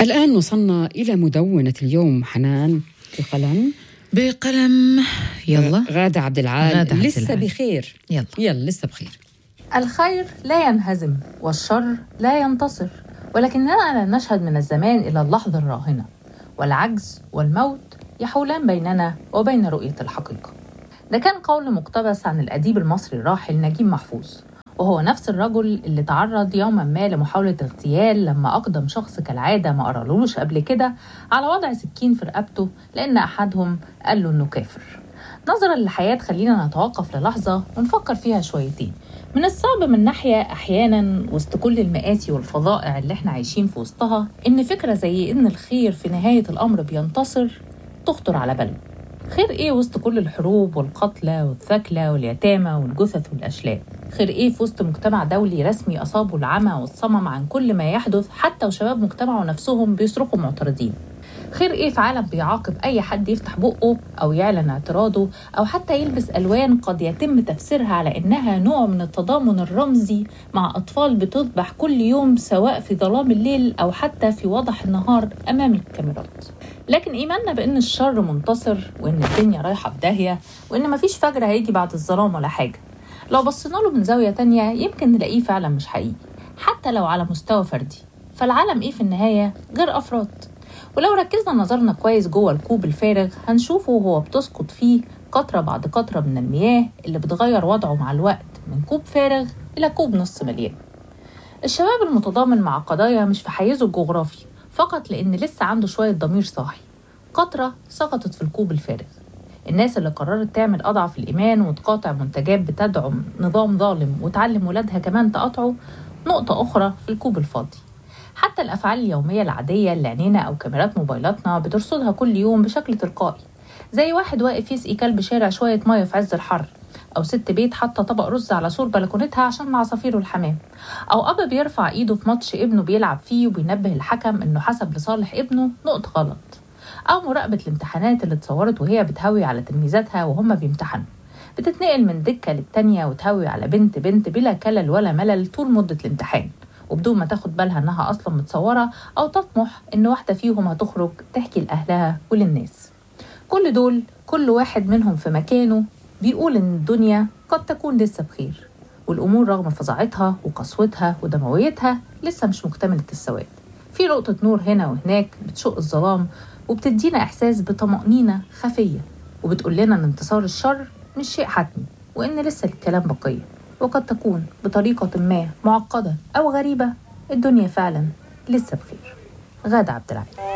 الآن وصلنا إلى مدونة اليوم حنان بقلم بقلم يلا غادة عبد العال غادة عبد لسه العال. بخير يلا يلا لسه بخير الخير لا ينهزم والشر لا ينتصر ولكننا لا نشهد من الزمان إلى اللحظة الراهنة والعجز والموت يحولان بيننا وبين رؤية الحقيقة ده كان قول مقتبس عن الأديب المصري الراحل نجيب محفوظ وهو نفس الرجل اللي تعرض يوما ما لمحاولة اغتيال لما أقدم شخص كالعادة ما قرالوش قبل كده على وضع سكين في رقبته لأن أحدهم قال له إنه كافر نظرا للحياة خلينا نتوقف للحظة ونفكر فيها شويتين من الصعب من ناحية أحيانا وسط كل المآسي والفظائع اللي احنا عايشين في وسطها إن فكرة زي إن الخير في نهاية الأمر بينتصر تخطر على بالنا خير إيه وسط كل الحروب والقتلى والثكلى واليتامى والجثث والأشلاء خير إيه في وسط مجتمع دولي رسمي أصابه العمى والصمم عن كل ما يحدث حتى وشباب مجتمعه نفسهم بيصرخوا معترضين خير ايه في عالم بيعاقب اي حد يفتح بقه او يعلن اعتراضه او حتى يلبس الوان قد يتم تفسيرها على انها نوع من التضامن الرمزي مع اطفال بتذبح كل يوم سواء في ظلام الليل او حتى في وضح النهار امام الكاميرات لكن ايماننا بان الشر منتصر وان الدنيا رايحه في داهيه وان مفيش فجر هيجي بعد الظلام ولا حاجه لو بصينا له من زاويه تانية يمكن نلاقيه فعلا مش حقيقي حتى لو على مستوى فردي فالعالم ايه في النهايه غير افراد ولو ركزنا نظرنا كويس جوه الكوب الفارغ هنشوفه وهو بتسقط فيه قطرة بعد قطرة من المياه اللي بتغير وضعه مع الوقت من كوب فارغ إلى كوب نص مليان الشباب المتضامن مع قضايا مش في حيزه الجغرافي فقط لأن لسه عنده شوية ضمير صاحي قطرة سقطت في الكوب الفارغ الناس اللي قررت تعمل أضعف الإيمان وتقاطع منتجات بتدعم نظام ظالم وتعلم ولادها كمان تقاطعه نقطة أخرى في الكوب الفاضي حتى الأفعال اليومية العادية اللي عينينا أو كاميرات موبايلاتنا بترصدها كل يوم بشكل تلقائي زي واحد واقف يسقي كلب شارع شوية مية في عز الحر أو ست بيت حاطة طبق رز على سور بلكونتها عشان العصافير والحمام أو أب بيرفع إيده في ماتش ابنه بيلعب فيه وبينبه الحكم إنه حسب لصالح ابنه نقطة غلط أو مراقبة الامتحانات اللي اتصورت وهي بتهوي على تلميذاتها وهم بيمتحنوا بتتنقل من دكة للتانية وتهوي على بنت بنت بلا كلل ولا ملل طول مدة الامتحان وبدون ما تاخد بالها انها اصلا متصوره او تطمح ان واحده فيهم هتخرج تحكي لاهلها وللناس كل دول كل واحد منهم في مكانه بيقول ان الدنيا قد تكون لسه بخير والامور رغم فظاعتها وقسوتها ودمويتها لسه مش مكتمله السواد في نقطه نور هنا وهناك بتشق الظلام وبتدينا احساس بطمانينه خفيه وبتقول لنا ان انتصار الشر مش شيء حتمي وان لسه الكلام بقيه وقد تكون بطريقة ما معقدة أو غريبة الدنيا فعلا لسه بخير غادة عبد العال